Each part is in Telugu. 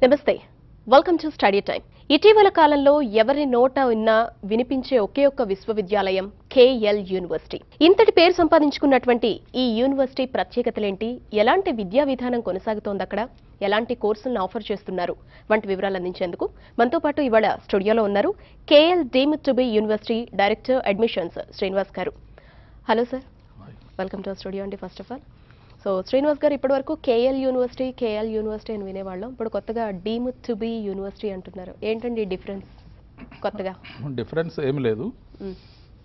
నమస్తే వెల్కమ్ టు స్టడీ టైం ఇటీవల కాలంలో ఎవరి నోట విన్నా వినిపించే ఒకే ఒక్క విశ్వవిద్యాలయం కేఎల్ యూనివర్సిటీ ఇంతటి పేరు సంపాదించుకున్నటువంటి ఈ యూనివర్సిటీ ప్రత్యేకతలేంటి ఎలాంటి విద్యా విధానం కొనసాగుతోంది అక్కడ ఎలాంటి కోర్సులను ఆఫర్ చేస్తున్నారు వంటి వివరాలు అందించేందుకు మనతో పాటు ఇవాళ స్టూడియోలో ఉన్నారు KL deem to be university director admissions Srinivas garu hello sir welcome to studio అండి first of all so Srinivas garu ఇప్పటివరకు కేఎల్ యూనివర్సిటీ కేఎల్ యూనివర్సిటీ అని వినేవాళ్ళం ఇప్పుడు కొత్తగా డీమ్ టు బి యూనివర్సిటీ అంటున్నారు ఏంటండి డిఫరెన్స్ కొత్తగా డిఫరెన్స్ ఏమి లేదు మ్,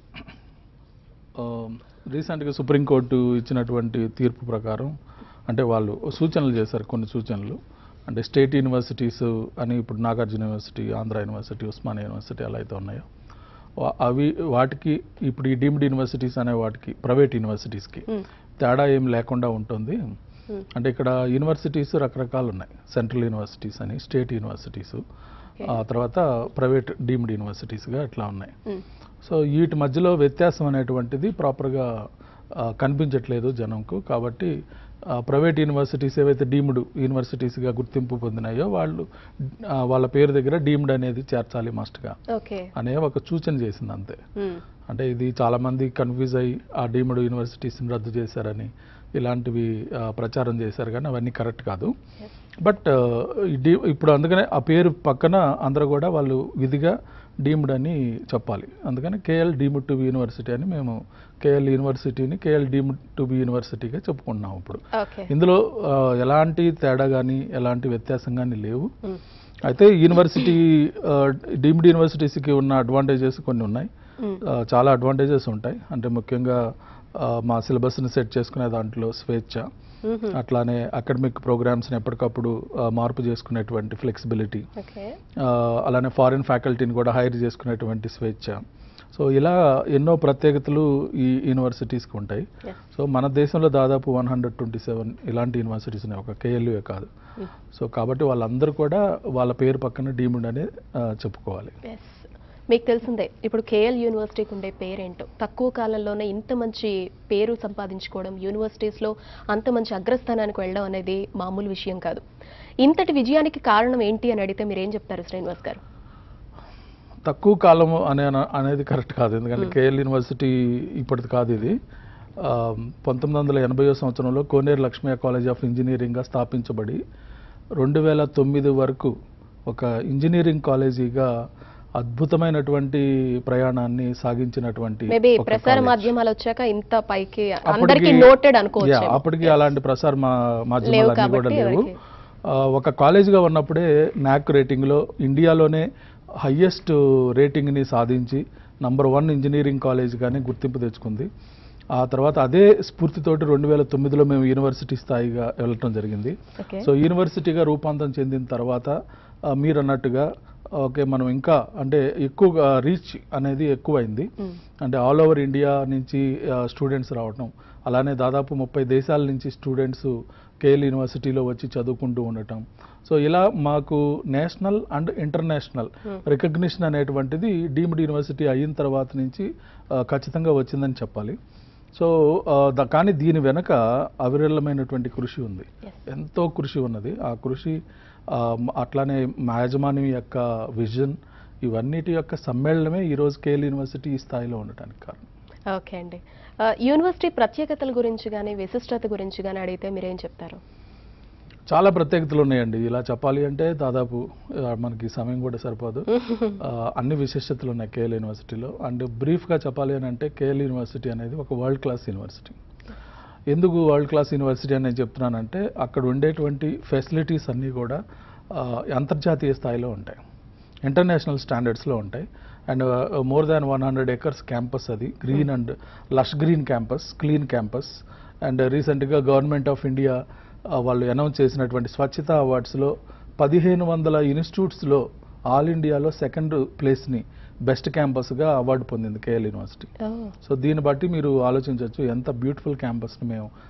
రీసెంట్గా సుప్రీంకోర్టు ఇచ్చినటువంటి తీర్పు ప్రకారం అంటే వాళ్ళు సూచనలు చేశారు కొన్ని సూచనలు అంటే స్టేట్ యూనివర్సిటీస్ అని ఇప్పుడు Nagarjuna university Andhra university Osmania university అలా అయితే ఉన్నాయో వా- అవి వాటికి ఇప్పుడు ఈ డీమ్డ్ యూనివర్సిటీస్ అనే వాటికి ప్రైవేట్ యూనివర్సిటీస్కి మ్, తేడా ఏం లేకుండా ఉంటుంది మ్, అంటే ఇక్కడ యూనివర్సిటీస్ రకరకాలు ఉన్నాయి సెంట్రల్ యూనివర్సిటీస్ అని స్టేట్ యూనివర్సిటీస్ ఆ తర్వాత ప్రైవేట్ డీమ్డ్ యూనివర్సిటీస్గా ఇట్లా ఉన్నాయి మ్, సో వీటి మధ్యలో వ్యత్యాసం అనేటువంటిది ప్రాపర్గా ఆ, కనిపించట్లేదు జనంకు కాబట్టి ఆ, ప్రైవేట్ యూనివర్సిటీస్ ఏవైతే డీమ్డ్ యూనివర్సిటీస్గా గుర్తింపు పొందినాయో వాళ్ళు ఆ, వాళ్ళ పేరు దగ్గర డీమ్డ్ అనేది చేర్చాలి మస్ట్గా ఓకే అనే ఒక సూచన చేసింది అంతే మ్, అంటే ఇది చాలామంది కన్ఫ్యూజ్ అయ్యి ఆ డీమ్డ్ యూనివర్సిటీస్ని రద్దు చేశారని ఇలాంటివి ఆ, ప్రచారం చేశారు కానీ అవన్నీ కరెక్ట్ కాదు yes. బట్ ఈ డీ ఇప్పుడు అందుకనే ఆ పేరు పక్కన అందరూ కూడా వాళ్ళు విధిగా డీమ్డ్ అని చెప్పాలి అందుకని KL deemed to be university అని మేము కేఎల్ యూనివర్సిటీని కేఎల్ డీమ్డ్ టు బి యూనివర్సిటీగా చెప్పుకుంటున్నాం ఇప్పుడు ఓకే ఇందులో ఆ, ఎలాంటి తేడా కానీ ఎలాంటి వ్యత్యాసం కానీ లేవు మ్, అయితే యూనివర్సిటీ డీమ్డ్ యూనివర్సిటీస్కి ఉన్న అడ్వాంటేజెస్ కొన్ని ఉన్నాయి మ్, ఆ, చాలా అడ్వాంటేజెస్ ఉంటాయి అంటే ముఖ్యంగా ఆ, మా సిలబస్ని సెట్ చేసుకునే దాంట్లో స్వేచ్ఛ మ్హూ. అట్లానే అకాడమిక్ ప్రోగ్రామ్స్ని ఎప్పటికప్పుడు ఆ, మార్పు చేసుకునేటువంటి ఫ్లెక్సిబిలిటీ ఓకే అలానే ఫారిన్ ఫ్యాకల్టీని కూడా హైర్ చేసుకునేటువంటి స్వేచ్ఛ సో ఇలా ఎన్నో ప్రత్యేకతలు ఈ యూనివర్సిటీస్కి ఉంటాయి Yes. సో మన దేశంలో దాదాపు వన్ హండ్రెడ్ ట్వంటీ సెవెన్ ఇలాంటి యూనివర్సిటీస్ ఉన్నాయి ఒక కేఎల్యూఏ కాదు మ్, సో కాబట్టి వాళ్ళందరూ కూడా వాళ్ళ పేరు పక్కన డీమ్డ్ అనే ఆ, చెప్పుకోవాలి yes. మీకు తెలిసిందే ఇప్పుడు కేఎల్ యూనివర్సిటీకి ఉండే పేరేంటో తక్కువ కాలంలోనే ఇంత మంచి పేరు సంపాదించుకోవడం యూనివర్సిటీస్లో అంత మంచి అగ్రస్థానానికి వెళ్ళడం అనేది మామూలు విషయం కాదు ఇంతటి విజయానికి కారణం ఏంటి అని అడిగితే మీరు ఏం చెప్తారు శ్రీనివాస్ గారు తక్కువ కాలము అనే అనేది కరెక్ట్ కాదు ఎందుకంటే కేఎల్ యూనివర్సిటీ ఇప్పటిది కాదు ఇది ఆ, పంతొమ్మిది వందల ఎనభైవ సంవత్సరంలో కోనేరు లక్ష్మయ్య కాలేజ్ ఆఫ్ ఇంజనీరింగ్గా స్థాపించబడి రెండు వేల తొమ్మిది వరకు ఒక ఇంజనీరింగ్ కాలేజీగా అద్భుతమైనటువంటి ప్రయాణాన్ని సాగించినటువంటి మేబీ ఒక ప్రసార college. మాధ్యమాలు వచ్చాక ఇంత పైకి అప్పటికి- అందరికి నోటెడ్ అనుకోవచ్చు Yeah, అప్పటికి అలాంటి ప్రసార మా మాధ్యమాలు లేవు అన్నీ కూడా కాబట్టి లేవు ఎవరికి? ఆ, ఒక కాలేజీగా ఉన్నప్పుడే నాక్ రేటింగ్లో ఇండియాలోనే హయ్యెస్ట్ రేటింగ్ని సాధించి నంబర్ వన్ ఇంజనీరింగ్ కాలేజ్గానే గుర్తింపు తెచ్చుకుంది ఆ తర్వాత అదే స్ఫూర్తితోటి రెండు వేల తొమ్మిదిలో మేము యూనివర్సిటీ స్థాయిగా వెళ్ళటం జరిగింది ఓకే సో యూనివర్సిటీగా రూపాంతరం చెందిన తర్వాత ఆ, మీరు అన్నట్టుగా ఓకే మనం ఇంకా అంటే ఎక్కువ రీచ్ అనేది ఎక్కువైంది మ్, అంటే ఆల్ ఓవర్ ఇండియా నుంచి స్టూడెంట్స్ రావటం అలానే దాదాపు ముప్పై దేశాల నుంచి స్టూడెంట్స్ కేఎల్ యూనివర్సిటీలో వచ్చి చదువుకుంటూ ఉండటం సో ఇలా మాకు national and international Hmm. Recognition అనేటువంటిది డీమ్డ్ యూనివర్సిటీ అయిన తర్వాత నుంచి ఆ, ఖచ్చితంగా వచ్చిందని చెప్పాలి సో ఆ, ద- కానీ దీని వెనక అవిరళమైనటువంటి కృషి ఉంది yes. ఎంతో కృషి ఉన్నది ఆ కృషి ఆ, మ- అట్లానే మా యాజమాన్యం యొక్క విజన్ ఇవన్నిటి యొక్క సమ్మేళనమే ఈరోజు కేఎల్ యూనివర్సిటీ ఈ స్థాయిలో ఉండటానికి కారణం ఓకే అండి ఆ, యూనివర్సిటీ ప్రత్యేకతల గురించి కానీ విశిష్టత గురించి కానీ అడిగితే మీరేం చెప్తారు చాలా ప్రత్యేకతలు ఉన్నాయండి ఇలా చెప్పాలి అంటే దాదాపు ఆ, మనకి సమయం కూడా సరిపోదు ఆ, అన్ని విశిష్టతలు ఉన్నాయి కేఎల్ యూనివర్సిటీలో అండ్ బ్రీఫ్గా చెప్పాలి అని అంటే కేఎల్ యూనివర్సిటీ అనేది ఒక వరల్డ్ క్లాస్ యూనివర్సిటీ ఎందుకు వరల్డ్ క్లాస్ యూనివర్సిటీ అని నేను చెప్తున్నానంటే అక్కడ ఉండేటువంటి ఫెసిలిటీస్ అన్నీ కూడా ఆ, అంతర్జాతీయ స్థాయిలో ఉంటాయి ఇంటర్నేషనల్ స్టాండర్డ్స్లో ఉంటాయి and more than one hundred acres campus అది green and lush green campus clean campus and రీసెంట్గా గవర్నమెంట్ ఆఫ్ ఇండియా వాళ్ళు అనౌన్స్ చేసినటువంటి స్వచ్ఛత అవార్డ్స్లో పదిహేను వందల ఇన్స్టిట్యూట్స్లో ఆల్ ఇండియాలో సెకండ్ ప్లేస్ని బెస్ట్ క్యాంపస్గా అవార్డు పొందింది కేఎల్ యూనివర్సిటీ ఓ, సో దీన్ని బట్టి మీరు ఆలోచించవచ్చు ఎంత బ్యూటిఫుల్ క్యాంపస్ని మేము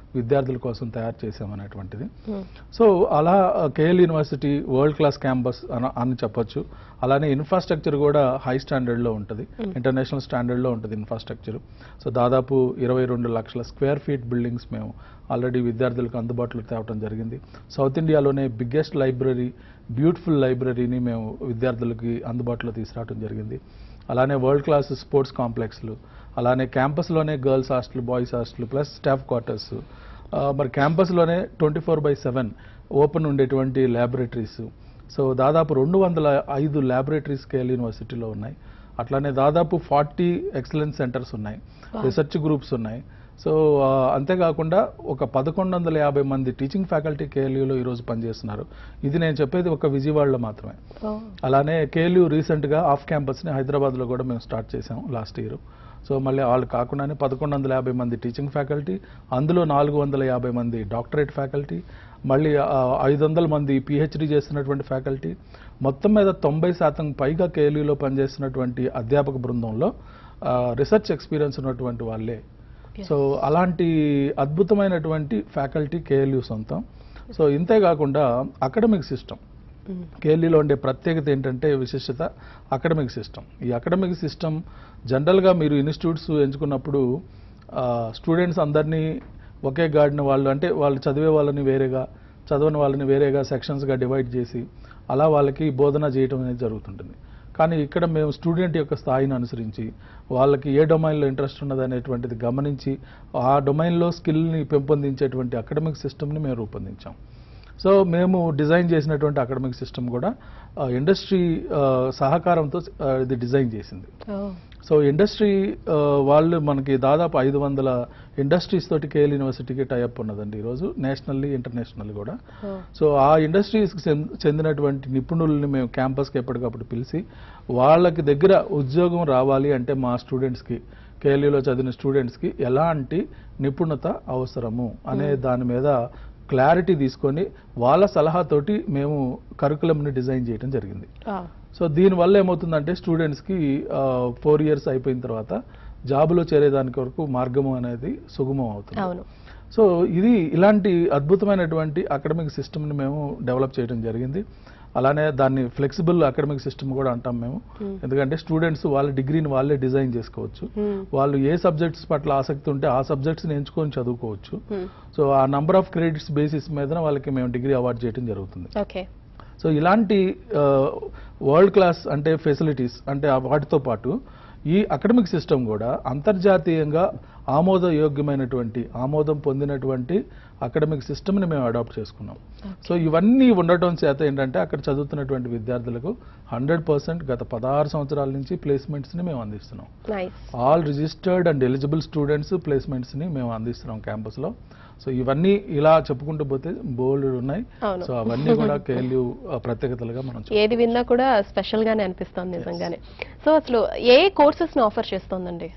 విద్యార్థుల కోసం తయారు చేసామనేటువంటిది Hmm. సో అలా KL university world class campus అని అని చెప్పొచ్చు అలానే ఇన్ఫ్రాస్ట్రక్చర్ కూడా హై స్టాండర్డ్లో ఉంటుంది ఇంటర్నేషనల్ స్టాండర్డ్లో ఉంటుంది ఇన్ఫ్రాస్ట్రక్చర్ సో దాదాపు ఇరవై రెండు లక్షల స్క్వేర్ ఫీట్ బిల్డింగ్స్ మేము ఆల్రెడీ విద్యార్థులకు అందుబాటులో తేవడం జరిగింది సౌత్ ఇండియాలోనే బిగ్గెస్ట్ లైబ్రరీ బ్యూటిఫుల్ లైబ్రరీని మేము విద్యార్థులకి అందుబాటులో తీసుకురావడం జరిగింది అలానే వరల్డ్ క్లాస్ స్పోర్ట్స్ కాంప్లెక్స్లు అలానే క్యాంపస్లోనే girls hostel boys hostel plus staff quarters మరి క్యాంపస్లోనే twenty four by seven open ఉండేటువంటి ల్యాబొరేటరీస్ సో దాదాపు రెండు వందల ఐదు ల్యాబొరేటరీస్ కేఎల్ యూనివర్సిటీలో ఉన్నాయి అట్లానే దాదాపు ఫార్టీ ఎక్సలెన్స్ సెంటర్స్ ఉన్నాయి Wow. రీసెర్చ్ గ్రూప్స్ ఉన్నాయి సో ఆ, అంతేకాకుండా ఒక పదకొండు వందల యాభై మంది టీచింగ్ ఫ్యాకల్టీ కేఎల్యూలో ఈరోజు పనిచేస్తున్నారు ఇది నేను చెప్పేది ఒక విజయవాడలో మాత్రమే Oh. అలానే కేఎల్యూ రీసెంట్గా ఆఫ్ క్యాంపస్ని హైదరాబాద్లో కూడా మేము స్టార్ట్ చేసాం లాస్ట్ ఇయర్ సో మళ్ళీ వాళ్ళు కాకుండానే పదకొండు వందల యాభై మంది టీచింగ్ ఫ్యాకల్టీ అందులో నాలుగు వందల యాభై మంది డాక్టరేట్ ఫ్యాకల్టీ మళ్ళీ ఐదు వందల మంది పిహెచ్డి చేస్తున్నటువంటి ఫ్యాకల్టీ మొత్తం మీద తొంభై శాతం పైగా కేఎల్యూలో పనిచేస్తున్నటువంటి అధ్యాపక బృందంలో రీసెర్చ్ ఎక్స్పీరియన్స్ ఉన్నటువంటి వాళ్ళే Yes. సో అలాంటి అద్భుతమైనటువంటి ఫ్యాకల్టీ కేఎల్యూ సొంతం సో ఇంతే కాకుండా అకాడమిక్ సిస్టమ్ Mm. కేఎల్ఈలో ఉండే ప్రత్యేకత ఏంటంటే విశిష్టత అకాడమిక్ సిస్టమ్ ఈ అకాడమిక్ సిస్టమ్ జనరల్గా మీరు ఇన్స్టిట్యూట్స్ ఎంచుకున్నప్పుడు స్టూడెంట్స్ అందరినీ ఒకే గాడిన వాళ్ళు అంటే వాళ్ళు చదివే వాళ్ళని వేరేగా చదవని వాళ్ళని వేరేగా సెక్షన్స్గా డివైడ్ చేసి అలా వాళ్ళకి బోధన చేయటం అనేది జరుగుతుంటుంది కానీ ఇక్కడ మేము స్టూడెంట్ యొక్క స్థాయిని అనుసరించి వాళ్ళకి ఏ డొమైన్లో ఇంట్రెస్ట్ ఉన్నది అనేటువంటిది గమనించి ఆ డొమైన్లో స్కిల్ని పెంపొందించేటువంటి అకాడమిక్ సిస్టమ్ని మేము రూపొందించాం సో మేము డిజైన్ చేసినటువంటి అకాడమిక్ సిస్టమ్ కూడా ఇండస్ట్రీ సహకారంతో ఆ, ఇది డిజైన్ చేసింది Oh. సో ఇండస్ట్రీ ఆ, వాళ్ళు మనకి దాదాపు ఐదు వందల ఇండస్ట్రీస్ తోటి కేఎల్ యూనివర్సిటీకి టైఅప్ ఉన్నదండి ఈరోజు నేషనల్లీ ఇంటర్నేషనల్ కూడా Oh. సో ఆ ఇండస్ట్రీస్కి చెంద- చెందినటువంటి నిపుణుల్ని మేము క్యాంపస్కి ఎప్పటికప్పుడు పిలిచి వాళ్ళకి దగ్గర ఉద్యోగం రావాలి అంటే మా స్టూడెంట్స్కి కేఎల్యూలో చదివిన స్టూడెంట్స్కి ఎలాంటి నిపుణత అవసరము అనే దాని మీద క్లారిటీ తీసుకొని వాళ్ళ సలహాతోటి మేము కరికులంని డిజైన్ చేయడం జరిగింది Wow. సో దీనివల్ల ఏమవుతుందంటే స్టూడెంట్స్కి ఫోర్ ఇయర్స్ అయిపోయిన తర్వాత జాబులో చేరేదానికి వరకు మార్గము అనేది సుగమం అవుతుంది అవును సో ఇది ఇలాంటి అద్భుతమైనటువంటి అకాడమిక్ సిస్టమ్ని మేము డెవలప్ చేయడం జరిగింది అలానే దాన్ని ఫ్లెక్సిబుల్ అకాడమిక్ సిస్టమ్ కూడా అంటాం మేము Hmm. ఎందుకంటే స్టూడెంట్స్ వాళ్ళ డిగ్రీని వాళ్ళే డిజైన్ చేసుకోవచ్చు Hmm. వాళ్ళు ఏ సబ్జెక్ట్స్ పట్ల ఆసక్తి ఉంటే ఆ సబ్జెక్ట్స్ని ఎంచుకొని చదువుకోవచ్చు Hmm. సో ఆ నంబర్ ఆఫ్ క్రెడిట్స్ బేసిస్ మీద వాళ్ళకి మేము డిగ్రీ అవార్డ్ చేయడం జరుగుతుంది ఓకే సో ఇలాంటి వరల్డ్ క్లాస్ అంటే ఫెసిలిటీస్ అంటే ఆ వాటితో పాటు ఈ అకాడమిక్ సిస్టమ్ కూడా అంతర్జాతీయంగా ఆమోదయోగ్యమైనటువంటి ఆమోదం పొందినటువంటి అకాడమిక్ సిస్టమ్ని మేము అడాప్ట్ చేసుకున్నాం సో ఇవన్నీ ఉండటం చేత ఏంటంటే అక్కడ చదువుతున్నటువంటి విద్యార్థులకు హండ్రెడ్ పర్సెంట్ గత పదహారు సంవత్సరాల నుంచి ప్లేస్మెంట్స్ని మేము అందిస్తున్నాం nice all registered and eligible students ప్లేస్మెంట్స్ని మేము అందిస్తున్నాం క్యాంపస్లో సో ఇవన్నీ ఇలా చెప్పుకుంటూ పోతే బోల్డ్ ఉన్నాయి అవును. సో అవన్నీ కూడా కేఎల్యూ ప్రత్యేకతలుగా మనం చెప్పుకోవచ్చు. ఏది విన్నా కూడా స్పెషల్ గానే అనిపిస్తుంది నిజంగానే సో అసలు ఏ కోర్సెస్ ని ఆఫర్ చేస్తోందండి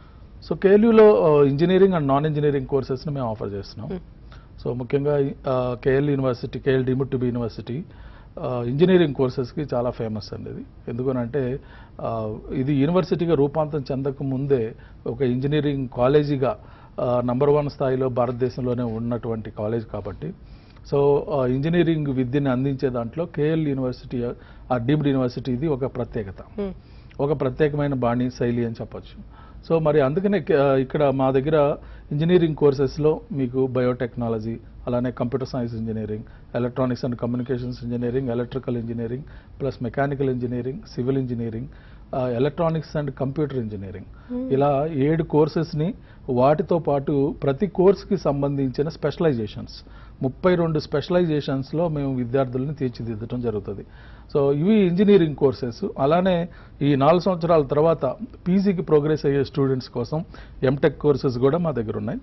సో కేఎల్యూలో ఇంజనీరింగ్ అండ్ నాన్ ఇంజనీరింగ్ కోర్సెస్ని మేము ఆఫర్ చేస్తున్నాం Hmm. సో ముఖ్యంగా KL university KL deemed to be university engineering కోర్సెస్కి చాలా ఫేమస్ అండి ఇది ఎందుకనంటే ఆ, ఇది యూనివర్సిటీగా రూపాంతరం చెందక ముందే ఒక ఇంజనీరింగ్ కాలేజీగా నంబర్ వన్ స్థాయిలో భారతదేశంలోనే ఉన్నటువంటి కాలేజ్ కాబట్టి సో ఆ, ఇంజనీరింగ్ విద్యని అందించే దాంట్లో కేఎల్ యూనివర్సిటీ ఆ డీమ్డ్ యూనివర్సిటీ ఇది ఒక ప్రత్యేకత Hmm. ఒక ప్రత్యేకమైన బాణి శైలి అని చెప్పొచ్చు సో మరి అందుకనే క- ఇక్కడ మా దగ్గర ఇంజనీరింగ్ కోర్సెస్లో మీకు బయోటెక్నాలజీ అలానే computer science engineering electronics and communications engineering electrical engineering plus mechanical engineering civil engineering electronics and computer engineering ఇలా ఏడు కోర్సెస్ని వాటితో పాటు ప్రతి కోర్స్కి సంబంధించిన స్పెషలైజేషన్స్ ముప్పై రెండు స్పెషలైజేషన్స్లో మేము విద్యార్థుల్ని తీర్చిదిద్దడం జరుగుతుంది సో ఇవి ఇంజనీరింగ్ కోర్సెస్ అలానే ఈ నాలుగు సంవత్సరాల తర్వాత పీజీకి ప్రోగ్రెస్ అయ్యే స్టూడెంట్స్ కోసం ఎంటెక్ కోర్సెస్ కూడా మా దగ్గర ఉన్నాయి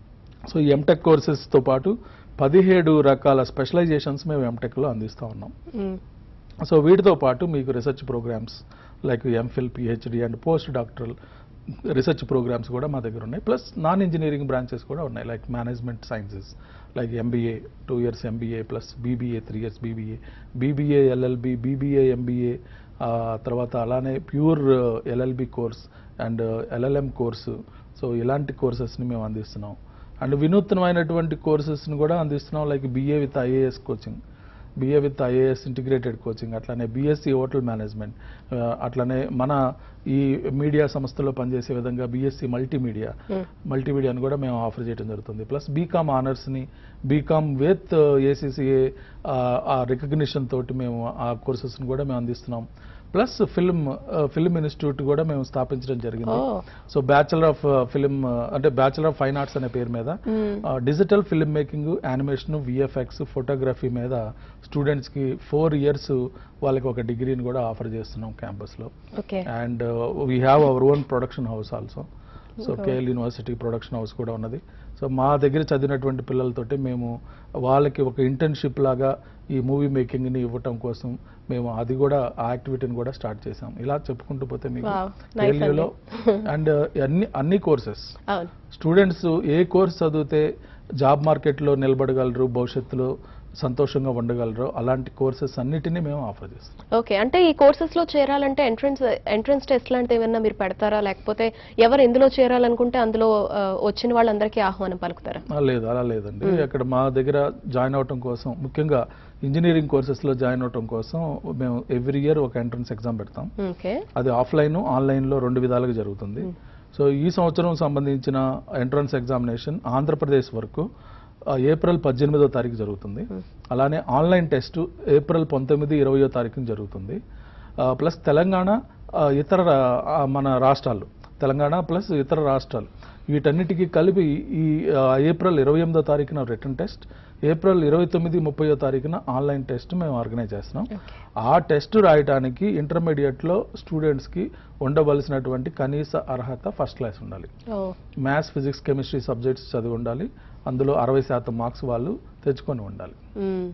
సో ఈ ఎంటెక్ కోర్సెస్తో పాటు పదిహేడు రకాల స్పెషలైజేషన్స్ మేము ఎంటెక్లో అందిస్తూ ఉన్నాం Hmm. సో వీటితో పాటు మీకు research programmes like MPhil PhD and post doctoral research programmes కూడా మా దగ్గర ఉన్నాయి ప్లస్ నాన్ ఇంజనీరింగ్ బ్రాంచెస్ కూడా ఉన్నాయి like management sciences like MBA two years MBA plus BBA three years BBA BBA LLB BBA MBA తర్వాత అలానే pure LLB course and LLM course so ఇలాంటి కోర్సెస్ని మేము అందిస్తున్నాం అండ్ వినూత్నమైనటువంటి కోర్సెస్ని కూడా అందిస్తున్నాం like BA with IAS coaching BA with IAS integrated coaching అట్లానే బీఎస్సీ హోటల్ మేనేజ్మెంట్ అట్లానే మన ఈ మీడియా సంస్థలో పనిచేసే విధంగా బీఎస్సీ మల్టీమీడియా మల్టీమీడియాని కూడా మేము ఆఫర్ చేయడం జరుగుతుంది ప్లస్ బీకామ్ ఆనర్స్ని బీకామ్ విత్ ఏసీసీఏ ఆ రికగ్నిషన్ తోటి మేము ఆ కోర్సెస్ని కూడా మేము అందిస్తున్నాం ప్లస్ ఫిల్మ్ ఫిల్మ్ ఇన్స్టిట్యూట్ కూడా మేము స్థాపించడం జరిగింది oh so bachelor of film అంటే బ్యాచులర్ ఆఫ్ ఫైన్ ఆర్ట్స్ అనే పేరు మీద digital film making animation VFX photography మీద స్టూడెంట్స్కి ఫోర్ ఇయర్స్ వాళ్ళకి ఒక డిగ్రీని కూడా ఆఫర్ చేస్తున్నాం క్యాంపస్లో okay and we have our own production house also so KL university production house కూడా ఉన్నది సో మా దగ్గర చదివినటువంటి పిల్లలతోటి మేము వాళ్ళకి ఒక ఇంటర్న్షిప్ లాగా ఈ మూవీ మేకింగ్ని ఇవ్వటం కోసం మేము అది కూడా ఆ యాక్టివిటీని కూడా స్టార్ట్ చేసాం ఇలా చెప్పుకుంటూ పోతే మీకు Wow, nice KLU లో అండ్ అన్ని అన్ని కోర్సెస్ అవును స్టూడెంట్స్ ఏ కోర్స్ చదివితే జాబ్ మార్కెట్లో నిలబడగలరు భవిష్యత్తులో సంతోషంగా ఉండగలరు అలాంటి కోర్సెస్ అన్నిటినీ మేము ఆఫర్ చేస్తాం ఓకే అంటే ఈ కోర్సెస్ లో చేరాలంటే ఎంట్రన్స్ ఎంట్రన్స్ టెస్ట్ లాంటివి ఏమన్నా మీరు పెడతారా లేకపోతే ఎవరు ఎందులో చేరాలనుకుంటే అందులో ఆ, వచ్చిన వాళ్ళందరికీ ఆహ్వానం పలుకుతారా ఆ, లేదు అలా లేదండి అక్కడ మా దగ్గర జాయిన్ అవటం కోసం ముఖ్యంగా ఇంజనీరింగ్ కోర్సెస్లో జాయిన్ అవటం కోసం మేము ఎవ్రీ ఇయర్ ఒక ఎంట్రన్స్ ఎగ్జామ్ పెడతాం ఓకే అది ఆఫ్లైన్ ఆన్లైన్లో రెండు విధాలుగా జరుగుతుంది సో ఈ సంవత్సరం సంబంధించిన ఎంట్రన్స్ ఎగ్జామినేషన్ ఆంధ్రప్రదేశ్ వరకు ఆ, ఏప్రిల్ పద్దెనిమిదో తారీఖు జరుగుతుంది అలానే ఆన్లైన్ టెస్ట్ ఏప్రిల్ పంతొమ్మిది ఇరవయో తారీఖున జరుగుతుంది ఆ, ప్లస్ తెలంగాణ ఆ, ఇతర రా- ఆ, మన రాష్ట్రాలు తెలంగాణ ప్లస్ ఇతర రాష్ట్రాలు వీటన్నిటికీ కలిపి ఈ ఆ, ఏప్రిల్ ఇరవై ఎనిమిదో తారీఖున రిటర్న్ టెస్ట్ ఏప్రిల్ ఇరవై తొమ్మిది ముప్పయో తారీఖున ఆన్లైన్ టెస్ట్ మేము ఆర్గనైజ్ చేస్తున్నాం ఆ టెస్ట్ రాయడానికి ఇంటర్మీడియట్లో స్టూడెంట్స్కి ఉండవలసినటువంటి కనీస అర్హత ఫస్ట్ క్లాస్ ఉండాలి ఓ మ్యాథ్స్ ఫిజిక్స్ కెమిస్ట్రీ సబ్జెక్ట్స్ చదివి ఉండాలి అందులో అరవై శాతం మార్క్స్ వాళ్ళు తెచ్చుకొని ఉండాలి మ్మ్.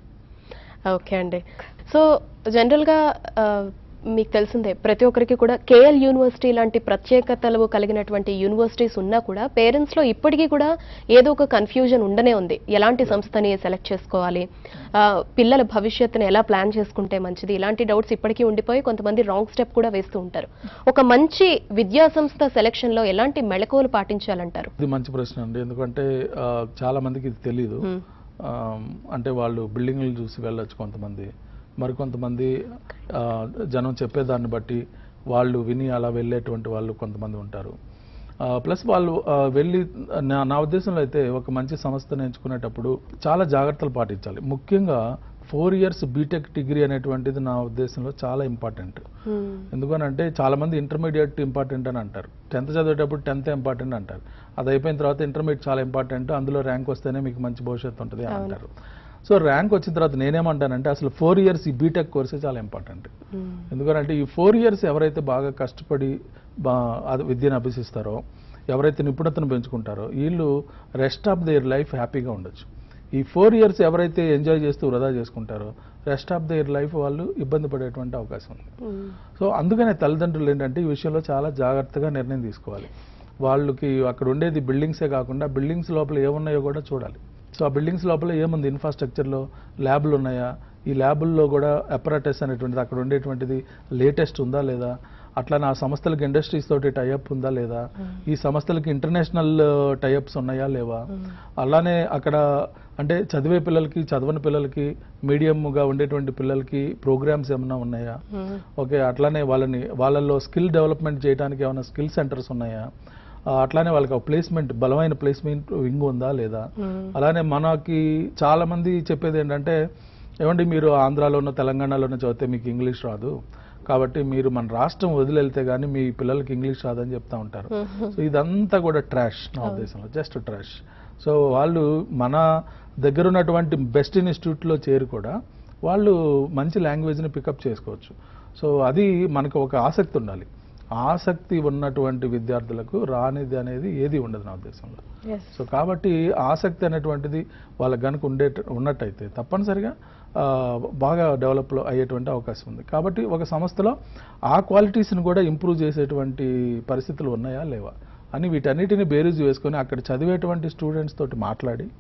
ఓకే అండి సో జనరల్గా ఆ, మీకు తెలిసిందే ప్రతి ఒక్కరికి కూడా కేఎల్ యూనివర్సిటీ లాంటి ప్రత్యేకతలు కలిగినటువంటి యూనివర్సిటీస్ ఉన్నా కూడా పేరెంట్స్లో ఇప్పటికీ కూడా ఏదో ఒక కన్ఫ్యూజన్ ఉండనే ఉంది ఎలాంటి సంస్థని సెలెక్ట్ చేసుకోవాలి ఆ, పిల్లల భవిష్యత్తుని ఎలా ప్లాన్ చేసుకుంటే మంచిది ఇలాంటి డౌట్స్ ఇప్పటికీ ఉండిపోయి కొంతమంది రాంగ్ స్టెప్ కూడా వేస్తూ ఉంటారు ఒక మంచి విద్యా సంస్థ సెలక్షన్లో ఎలాంటి మెళకువలు పాటించాలంటారు ఇది మంచి ప్రశ్న అండి ఎందుకంటే ఆ, చాలా మందికి ఇది తెలియదు మ్మ్. ఆ, అంటే వాళ్ళు బిల్డింగ్లు చూసి వెళ్ళొచ్చు కొంతమంది మరికొంతమంది ఆ, జనం చెప్పేదాన్ని బట్టి వాళ్ళు విని అలా వెళ్ళేటువంటి వాళ్ళు కొంతమంది ఉంటారు ప్లస్ వాళ్ళు ఆ, వెళ్ళి నా నా ఉద్దేశంలో అయితే ఒక మంచి సంస్థను ఎంచుకునేటప్పుడు చాలా జాగ్రత్తలు పాటించాలి ముఖ్యంగా ఫోర్ ఇయర్స్ బీటెక్ డిగ్రీ అనేటువంటిది నా ఉద్దేశంలో చాలా ఇంపార్టెంట్ మ్మ్. ఎందుకనంటే చాలా మంది ఇంటర్మీడియట్ ఇంపార్టెంట్ అని అంటారు టెన్త్ చదివేటప్పుడు టెన్త్ ఇంపార్టెంట్ అంటారు అది అయిపోయిన తర్వాత ఇంటర్మీడియట్ చాలా ఇంపార్టెంట్ అందులో ర్యాంక్ వస్తేనే మీకు మంచి భవిష్యత్తు ఉంటుంది అని అంటారు సో ర్యాంక్ వచ్చిన తర్వాత నేనేమంటానంటే అసలు ఫోర్ ఇయర్స్ ఈ బీటెక్ కోర్సే చాలా ఇంపార్టెంట్ మ్మ్. ఎందుకంటే ఈ ఫోర్ ఇయర్స్ ఎవరైతే బాగా కష్టపడి బా అది విద్యను అభ్యసిస్తారో ఎవరైతే నిపుణతను పెంచుకుంటారో వీళ్ళు రెస్ట్ ఆఫ్ దేర్ లైఫ్ హ్యాపీగా ఉండొచ్చు ఈ ఫోర్ ఇయర్స్ ఎవరైతే ఎంజాయ్ చేస్తూ వృధా చేసుకుంటారో రెస్ట్ ఆఫ్ దేర్ లైఫ్ వాళ్ళు ఇబ్బంది పడేటువంటి అవకాశం ఉంది మ్మ్. సో అందుకనే తల్లిదండ్రులు ఏంటంటే ఈ విషయంలో చాలా జాగ్రత్తగా నిర్ణయం తీసుకోవాలి వాళ్ళకి అక్కడ ఉండేది బిల్డింగ్సే కాకుండా బిల్డింగ్స్ లోపల ఏమున్నాయో కూడా చూడాలి సో ఆ బిల్డింగ్స్ లోపల ఏముంది ఇన్ఫ్రాస్ట్రక్చర్లో ల్యాబ్లు ఉన్నాయా ఈ ల్యాబుల్లో కూడా అపరాటస్ అనేటువంటిది అక్కడ ఉండేటువంటిది లేటెస్ట్ ఉందా లేదా అట్లానే ఆ సంస్థలకు ఇండస్ట్రీస్ తోటి టైఅప్ ఉందా లేదా ఈ సంస్థలకి ఇంటర్నేషనల్ టైఅప్స్ ఉన్నాయా లేవా అలానే అక్కడ అంటే చదివే పిల్లలకి చదవని పిల్లలకి మీడియంగా ఉండేటువంటి పిల్లలకి ప్రోగ్రామ్స్ ఏమైనా ఉన్నాయా మ్మ్. ఓకే అట్లానే వాళ్ళని వాళ్ళల్లో స్కిల్ డెవలప్మెంట్ చేయడానికి ఏమైనా స్కిల్ సెంటర్స్ ఉన్నాయా ఆ, అట్లానే వాళ్ళకి ఒక ప్లేస్మెంట్ బలమైన ప్లేస్మెంట్ వింగ్ ఉందా లేదా మ్మ్. అలానే మనకి చాలా మంది చెప్పేది ఏంటంటే ఏమండి మీరు ఆంధ్రాలోనో తెలంగాణలోనో చదివితే మీకు ఇంగ్లీష్ రాదు కాబట్టి మీరు మన రాష్ట్రం వదిలేళ్తే కానీ మీ పిల్లలకి ఇంగ్లీష్ రాదని చెప్తా ఉంటారు సో ఇదంతా కూడా ట్రాష్ నా ఉద్దేశంలో జస్ట్ ట్రాష్ సో వాళ్ళు మన దగ్గర ఉన్నటువంటి బెస్ట్ ఇన్స్టిట్యూట్లో చేరి కూడా వాళ్ళు మంచి లాంగ్వేజ్ని పికప్ చేసుకోవచ్చు సో అది మనకు ఒక ఆసక్తి ఉండాలి ఆసక్తి ఉన్నటువంటి విద్యార్థులకు రానిది అనేది ఏది ఉండదు నా ఉద్దేశంలో Yes. సో కాబట్టి ఆసక్తి అనేటువంటిది వాళ్ళకి కనుక ఉండే ఉన్నట్టయితే తప్పనిసరిగా ఆ, బాగా డెవలప్ అయ్యేటువంటి అవకాశం ఉంది కాబట్టి ఒక సంస్థలో ఆ క్వాలిటీస్ని కూడా ఇంప్రూవ్ చేసేటువంటి పరిస్థితులు ఉన్నాయా లేవా అని వీటన్నిటిని బేరీజ్ వేసుకొని అక్కడ చదివేటువంటి స్టూడెంట్స్ తోటి మాట్లాడి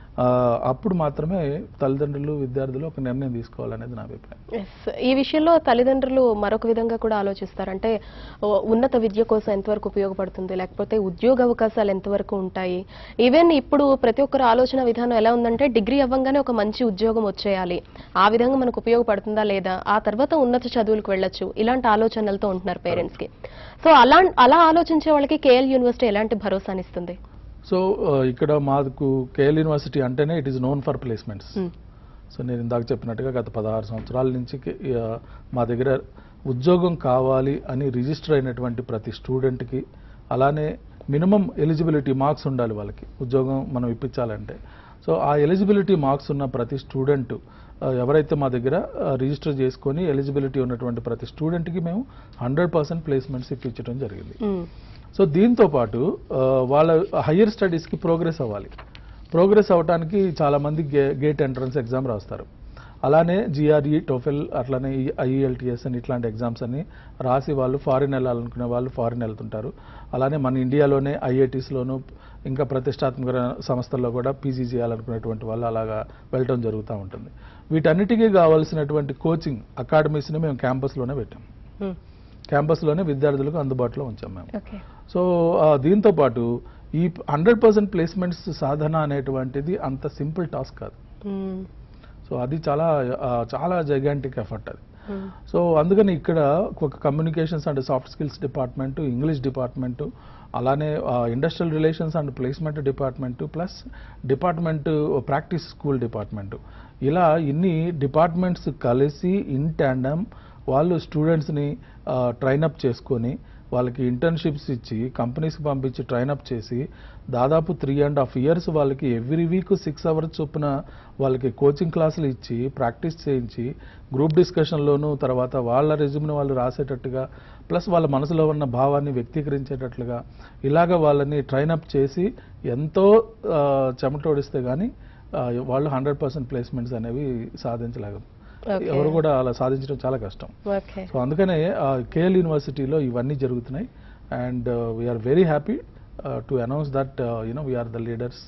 ఆ, అప్పుడు మాత్రమే తల్లిదండ్రులు విద్యార్థులు ఒక నిర్ణయం తీసుకోవాలనేది నా అభిప్రాయం Yes. ఈ విషయంలో తల్లిదండ్రులు మరొక విధంగా కూడా ఆలోచిస్తారు అంటే ఓ, ఉన్నత విద్య కోసం ఎంతవరకు ఉపయోగపడుతుంది లేకపోతే ఉద్యోగ అవకాశాలు ఎంతవరకు ఉంటాయి ఈవెన్ ఇప్పుడు ప్రతి ఒక్కరు ఆలోచన విధానం ఎలా ఉందంటే డిగ్రీ అవ్వంగానే ఒక మంచి ఉద్యోగం వచ్చేయాలి ఆ విధంగా మనకు ఉపయోగపడుతుందా లేదా ఆ తర్వాత ఉన్నత చదువులకు వెళ్ళొచ్చు ఇలాంటి ఆలోచనలతో ఉంటున్నారు పేరెంట్స్ కి సో అలా అలా ఆలోచించే వాళ్ళకి కేఎల్ యూనివర్సిటీ ఎలాంటి భరోసానిస్తుంది సో ఆ, ఇక్కడ మాకు కేఎల్ యూనివర్సిటీ అంటేనే it is known for placements Hmm. So నేను ఇందాక చెప్పినట్టుగా గత పదహారు సంవత్సరాల నుంచి కి- ఆ, మా దగ్గర ఉద్యోగం కావాలి అని రిజిస్టర్ అయినటువంటి ప్రతి స్టూడెంట్కి అలానే మినిమం ఎలిజిబిలిటీ మార్క్స్ ఉండాలి వాళ్ళకి ఉద్యోగం మనం ఇప్పించాలంటే సో ఆ ఎలిజిబిలిటీ మార్క్స్ ఉన్న ప్రతి స్టూడెంట్ ఎవరైతే మా దగ్గర రిజిస్టర్ చేసుకొని ఎలిజిబిలిటీ ఉన్నటువంటి ప్రతి స్టూడెంట్కి మేము హండ్రెడ్ పర్సెంట్ ప్లేస్మెంట్స్ ఇప్పించడం జరిగింది మ్మ్. సో దీంతో పాటు ఆ, వాళ్ళ హయ్యర్ స్టడీస్కి ప్రోగ్రెస్ అవ్వాలి ప్రోగ్రెస్ అవ్వడానికి చాలామంది గే గేట్ ఎంట్రన్స్ ఎగ్జామ్ రాస్తారు అలానే జిఆర్ఈ టోఫెల్ అట్లానే ఐఈఎల్టీఎస్ అని ఇట్లాంటి ఎగ్జామ్స్ అని రాసి వాళ్ళు ఫారిన్ వెళ్ళాలనుకునే వాళ్ళు ఫారిన్ వెళ్తుంటారు అలానే మన ఇండియాలోనే ఐఐటీస్లోను ఇంకా ప్రతిష్టాత్మక సంస్థల్లో కూడా పీజీ చేయాలనుకునేటువంటి వాళ్ళు అలాగా వెళ్ళటం జరుగుతూ ఉంటుంది వీటన్నిటికీ కావాల్సినటువంటి కోచింగ్ అకాడమీస్ని మేము క్యాంపస్లోనే పెట్టాం మ్మ్. క్యాంపస్లోనే విద్యార్థులకు అందుబాటులో ఉంచాం మేము ఓకే సో ఆ, దీంతో పాటు ఈ హండ్రెడ్ పర్సెంట్ ప్లేస్మెంట్స్ సాధన అనేటువంటిది అంత సింపుల్ టాస్క్ కాదు మ్మ్. సో అది చాలా ఆ, చాలా జైగాంటిక్ ఎఫర్ట్ అది మ్మ్. సో అందుకని ఇక్కడ ఒక communications and soft skills department English department అలానే industrial relations and placement department plus department practice school department ఇలా ఇన్ని డిపార్ట్మెంట్స్ కలిసి ఇన్ ట్యాండమ్ వాళ్ళు స్టూడెంట్స్ని ట్రైనప్ చేసుకొని వాళ్ళకి ఇంటర్న్షిప్స్ ఇచ్చి కంపెనీస్కి పంపించి ట్రైనప్ చేసి దాదాపు త్రీ అండ్ హాఫ్ ఇయర్స్ వాళ్ళకి ఎవ్రీ వీక్ సిక్స్ అవర్స్ చొప్పున వాళ్ళకి కోచింగ్ క్లాసులు ఇచ్చి ప్రాక్టీస్ చేయించి గ్రూప్ డిస్కషన్లోను తర్వాత వాళ్ళ రెజ్యూమ్ని వాళ్ళు రాసేటట్టుగా ప్లస్ వాళ్ళ మనసులో ఉన్న భావాన్ని వ్యక్తీకరించేటట్లుగా ఇలాగ వాళ్ళని ట్రైనప్ చేసి ఎంతో ఆ, చెమటోడిస్తే కానీ ఆ, వాళ్ళు హండ్రెడ్ పర్సెంట్ ప్లేస్మెంట్స్ అనేవి సాధించలేగదు Okay. ఎవరు కూడా అలా సాధించడం చాలా కష్టం ఓకే సో అందుకనే కేఎల్ యూనివర్సిటీలో ఇవన్నీ జరుగుతున్నాయి and we're very happy to announce that you know we're the leaders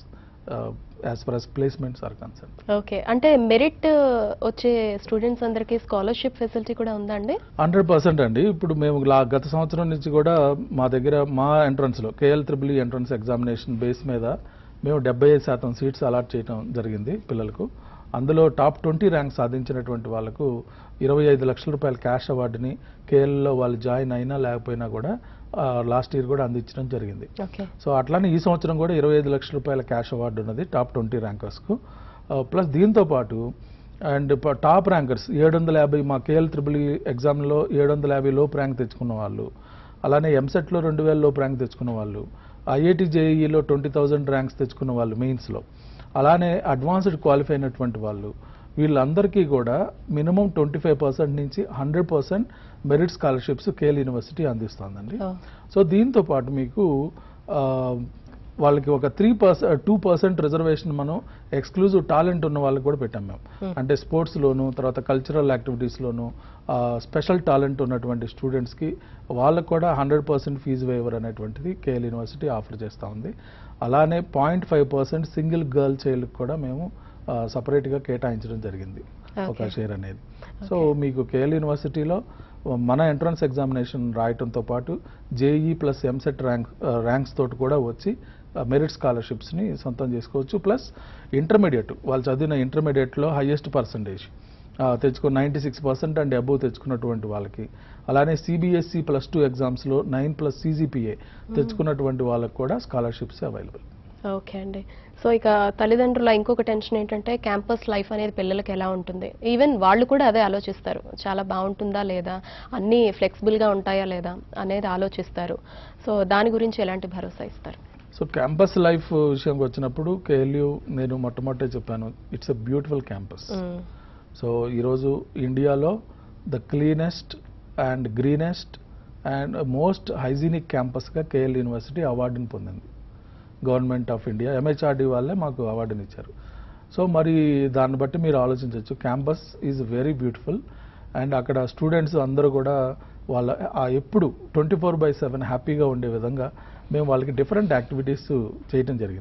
as far as placements are concern okay అంటే మెరిట్ వచ్చే స్టూడెంట్స్ అందరికీ స్కాలర్షిప్ ఫెసిలిటీ కూడా ఉందా అండి హండ్రెడ్ పర్సెంట్ అండి ఇప్పుడు మేము లా- గత సంవత్సరం నుంచి కూడా మా దగ్గర మా ఎంట్రన్స్లో KL triple entrance examination base మీద మేము డెబ్బై ఐదు శాతం సీట్స్ అలాట్ చేయడం జరిగింది పిల్లలకు అందులో టాప్ ట్వంటీ ర్యాంక్ సాధించినటువంటి వాళ్ళకు ఇరవై ఐదు లక్షల రూపాయల క్యాష్ అవార్డుని కేఎల్లో వాళ్ళు జాయిన్ అయినా లేకపోయినా కూడా లాస్ట్ ఇయర్ కూడా అందించడం జరిగింది ఓకే సో అట్లానే ఈ సంవత్సరం కూడా ఇరవై ఐదు లక్షల రూపాయల క్యాష్ అవార్డు ఉన్నది టాప్ ట్వంటీ ర్యాంకర్స్కు ప్లస్ దీంతో పాటు అండ్ ప- టాప్ ర్యాంకర్స్ ఏడు వందల యాభై మా కేఎల్ త్రిబుల్ ఎగ్జామ్లో ఏడు వందల యాభై లోపు ర్యాంక్ తెచ్చుకున్న వాళ్ళు అలానే ఎంసెట్లో రెండు వేల లోపు ర్యాంక్ తెచ్చుకున్న వాళ్ళు ఐఐటి జేఈలో ట్వంటీ థౌజండ్ ర్యాంక్స్ తెచ్చుకున్న వాళ్ళు మెయిన్స్లో అలానే అడ్వాన్స్డ్ క్వాలిఫై అయినటువంటి వాళ్ళు వీళ్ళందరికీ కూడా మినిమం ట్వంటీ ఫైవ్ పర్సెంట్ నుంచి hundred percent merit scholarships KL university అందిస్తుందండి సో దీంతో పాటు మీకు ఆ, వాళ్ళకి ఒక three percent two percent reservation మనం ఎక్స్క్లూజివ్ టాలెంట్ ఉన్న వాళ్ళకి కూడా పెట్టాం మేము అంటే స్పోర్ట్స్లోను తర్వాత కల్చరల్ యాక్టివిటీస్లోను స్పెషల్ టాలెంట్ ఉన్నటువంటి స్టూడెంట్స్కి వాళ్ళకు కూడా హండ్రెడ్ పర్సెంట్ ఫీజు వేవర్ అనేటువంటిది కేఎల్ యూనివర్సిటీ ఆఫర్ చేస్తూ ఉంది అలానే point five percent single girl చైల్డ్కి కూడా మేము సపరేట్గా కేటాయించడం జరిగింది ఒక Okay. షేర్ అనేది సో మీకు కేఎల్ యూనివర్సిటీలో మన ఎంట్రన్స్ ఎగ్జామినేషన్ రాయటంతో పాటు JEE plus EAMCET rank ranks తోటి కూడా వచ్చి మెరిట్ స్కాలర్షిప్స్ని సొంతం చేసుకోవచ్చు ప్లస్ ఇంటర్మీడియట్ వాళ్ళు చదివిన ఇంటర్మీడియట్లో హైయెస్ట్ పర్సంటేజ్ తెచ్చుకున్న ninety six percent and above తెచ్చుకున్నటువంటి వాళ్ళకి అలానే సిబిఎస్ఈ ప్లస్ టూ ఎగ్జామ్స్లో నైన్ ప్లస్ సీజీపీఏ తెచ్చుకున్నటువంటి వాళ్ళకి కూడా స్కాలర్షిప్స్ అవైలబుల్ ఓకే అండి సో ఇక తల్లిదండ్రుల ఇంకొక టెన్షన్ ఏంటంటే క్యాంపస్ లైఫ్ అనేది పిల్లలకి ఎలా ఉంటుంది ఈవెన్ వాళ్ళు కూడా అదే ఆలోచిస్తారు చాలా బాగుంటుందా లేదా అన్నీ ఫ్లెక్సిబుల్గా ఉంటాయా లేదా అనేది ఆలోచిస్తారు సో దాని గురించి ఎలాంటి భరోసా ఇస్తారు సో క్యాంపస్ లైఫ్ విషయంకి వచ్చినప్పుడు కేఎల్యూ నేను మొట్టమొదటే చెప్పాను it's a beautiful campus hmm. So ఈరోజు ఇండియాలో the cleanest and greenest and most hygienic క్యాంపస్గా కేఎల్ యూనివర్సిటీ అవార్డుని పొందింది గవర్నమెంట్ ఆఫ్ ఇండియా ఎంహెచ్ఆర్డి వాళ్ళే మాకు అవార్డుని ఇచ్చారు సో మరి దాన్ని బట్టి మీరు ఆలోచించవచ్చు campus is very beautiful and అక్కడ స్టూడెంట్స్ అందరూ కూడా వాళ్ళ ఆ ఎప్పుడు ట్వంటీ ఫోర్ బై సెవెన్ హ్యాపీగా ఉండే విధంగా మేము వాళ్ళకి డిఫరెంట్ యాక్టివిటీస్ చేయటం జరిగింది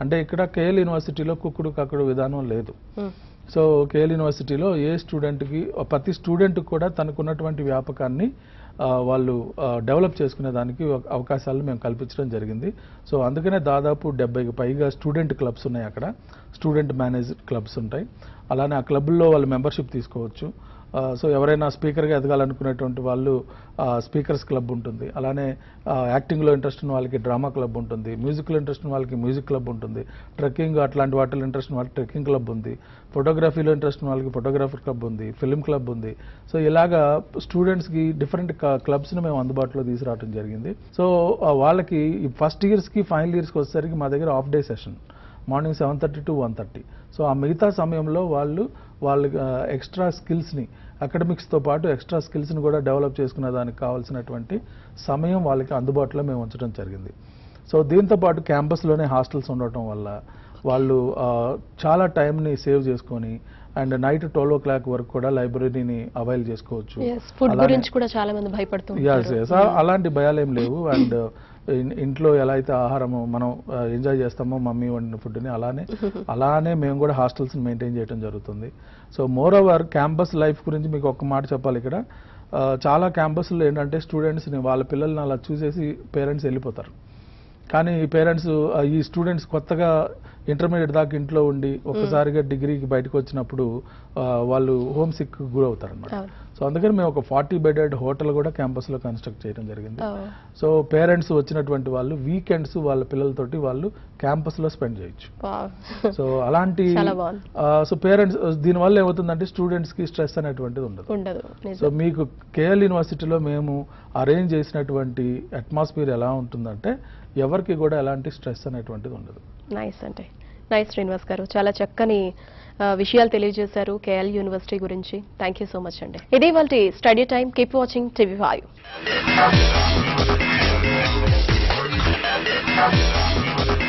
అంటే ఇక్కడ కేఎల్ యూనివర్సిటీలో కుక్కుడు కక్కుడు విధానం లేదు మ్మ్. సో కేఎల్ యూనివర్సిటీలో ఏ స్టూడెంట్కి ప్రతి స్టూడెంట్కి కూడా తనకున్నటువంటి వ్యాపకాన్ని ఆ, వాళ్ళు డెవలప్ చేసుకునే దానికి ఒక అవకాశాలు మేము కల్పించడం జరిగింది సో అందుకనే దాదాపు డెబ్బైకి పైగా స్టూడెంట్ క్లబ్స్ ఉన్నాయి అక్కడ స్టూడెంట్ మేనేజ్ క్లబ్స్ ఉంటాయి అలానే ఆ క్లబ్లో వాళ్ళు మెంబర్షిప్ తీసుకోవచ్చు ఆ, సో ఎవరైనా స్పీకర్గా ఎదగాలనుకునేటువంటి వాళ్ళు స్పీకర్స్ క్లబ్ ఉంటుంది అలానే ఆ, యాక్టింగ్లో ఇంట్రెస్ట్ ఉన్న వాళ్ళకి డ్రామా క్లబ్ ఉంటుంది మ్యూజిక్లో ఇంట్రెస్ట్ ఉన్న వాళ్ళకి మ్యూజిక్ క్లబ్ ఉంటుంది ట్రెక్కింగ్ అట్లాంటి వాటిలో ఇంట్రెస్ట్ ఉన్న వాళ్ళకి ట్రెక్కింగ్ క్లబ్ ఉంది ఫోటోగ్రఫీలో ఇంట్రెస్ట్ ఉన్న వాళ్ళకి ఫోటోగ్రఫర్ క్లబ్ ఉంది ఫిల్మ్ క్లబ్ ఉంది సో ఇలాగా స్టూడెంట్స్కి డిఫరెంట్ క్లబ్స్ని మేము అందుబాటులో తీసుకురావడం జరిగింది సో ఆ, వాళ్ళకి ఫస్ట్ ఇయర్స్కి ఫైనల్ ఇయర్స్కి వచ్చేసరికి మా దగ్గర half day session morning seven thirty to one thirty so ఆ మిగతా సమయంలో వాళ్ళు వాళ్ళ ఎక్స్ట్రా స్కిల్స్ని అకాడమిక్స్తో పాటు ఎక్స్ట్రా స్కిల్స్ని కూడా డెవలప్ చేసుకునే దానికి కావాల్సినటువంటి సమయం వాళ్ళకి అందుబాటులో మేము ఉంచడం జరిగింది సో దీంతో పాటు క్యాంపస్లోనే హాస్టల్స్ ఉండటం వల్ల వాళ్ళు ఆ, చాలా టైంని సేవ్ చేసుకొని and night twelve o'clock వరకు కూడా లైబ్రరీని అవైల్ చేసుకోవచ్చు Yes, ఫుడ్ అలానే- గురించి కూడా చాలా మంది భయపడుతూ Yes, ఉంటారు yes. ఆ- అలాంటి భయాలు ఏం లేవు అండ్ ఇంట్లో ఎలా అయితే ఆహారము మనం ఎంజాయ్ చేస్తామో మమ్మీ వండిన ఫుడ్ని అలానే అలానే మేము కూడా హాస్టల్స్ని మెయింటైన్ చేయడం జరుగుతుంది so moreover campus life గురించి మీకు ఒక మాట చెప్పాలి ఇక్కడ ఆ, చాలా క్యాంపస్లో ఏంటంటే స్టూడెంట్స్ని వాళ్ళ పిల్లల్ని అలా చూసేసి పేరెంట్స్ వెళ్ళిపోతారు కానీ ఈ పేరెంట్స్ ఈ స్టూడెంట్స్ కొత్తగా ఇంటర్మీడియట్ దాకా ఇంట్లో ఉండి ఒక్కసారిగా డిగ్రీకి బయటకు వచ్చినప్పుడు ఆ, వాళ్ళు హోమ్ సిక్ గురవుతారు అనమాట అవును. సో అందుకని మేము ఒక ఫార్టీ బెడెడ్ హోటల్ కూడా క్యాంపస్లో కన్స్ట్రక్ట్ చేయడం జరిగింది ఓ, సో పేరెంట్స్ వచ్చినటువంటి వాళ్ళు వీకెండ్స్ వాళ్ళ పిల్లలతోటి వాళ్ళు క్యాంపస్లో స్పెండ్ చేయొచ్చు wow. సో అలాంటి చాలా బాగుంది. ఆ, సో పేరెంట్స్ దీనివల్ల ఏమవుతుందంటే స్టూడెంట్స్కి స్ట్రెస్ అనేటువంటిది ఉండదు ఉండదు సో నిజం మీకు కేఎల్ యూనివర్సిటీలో మేము అరేంజ్ చేసినటువంటి అట్మాస్ఫియర్ ఎలా ఉంటుందంటే ఎవరికి కూడా ఎలాంటి స్ట్రెస్ అనేటువంటిది ఉండదు నైస్ అంటే నైస్ శ్రీనివాస్ గారు చాలా చక్కని ఆ, విషయాలు తెలియజేశారు కేఎల్ యూనివర్సిటీ గురించి థ్యాంక్ యూ సో మచ్ అండి ఇది వాళ్ళ study time keep watching TV five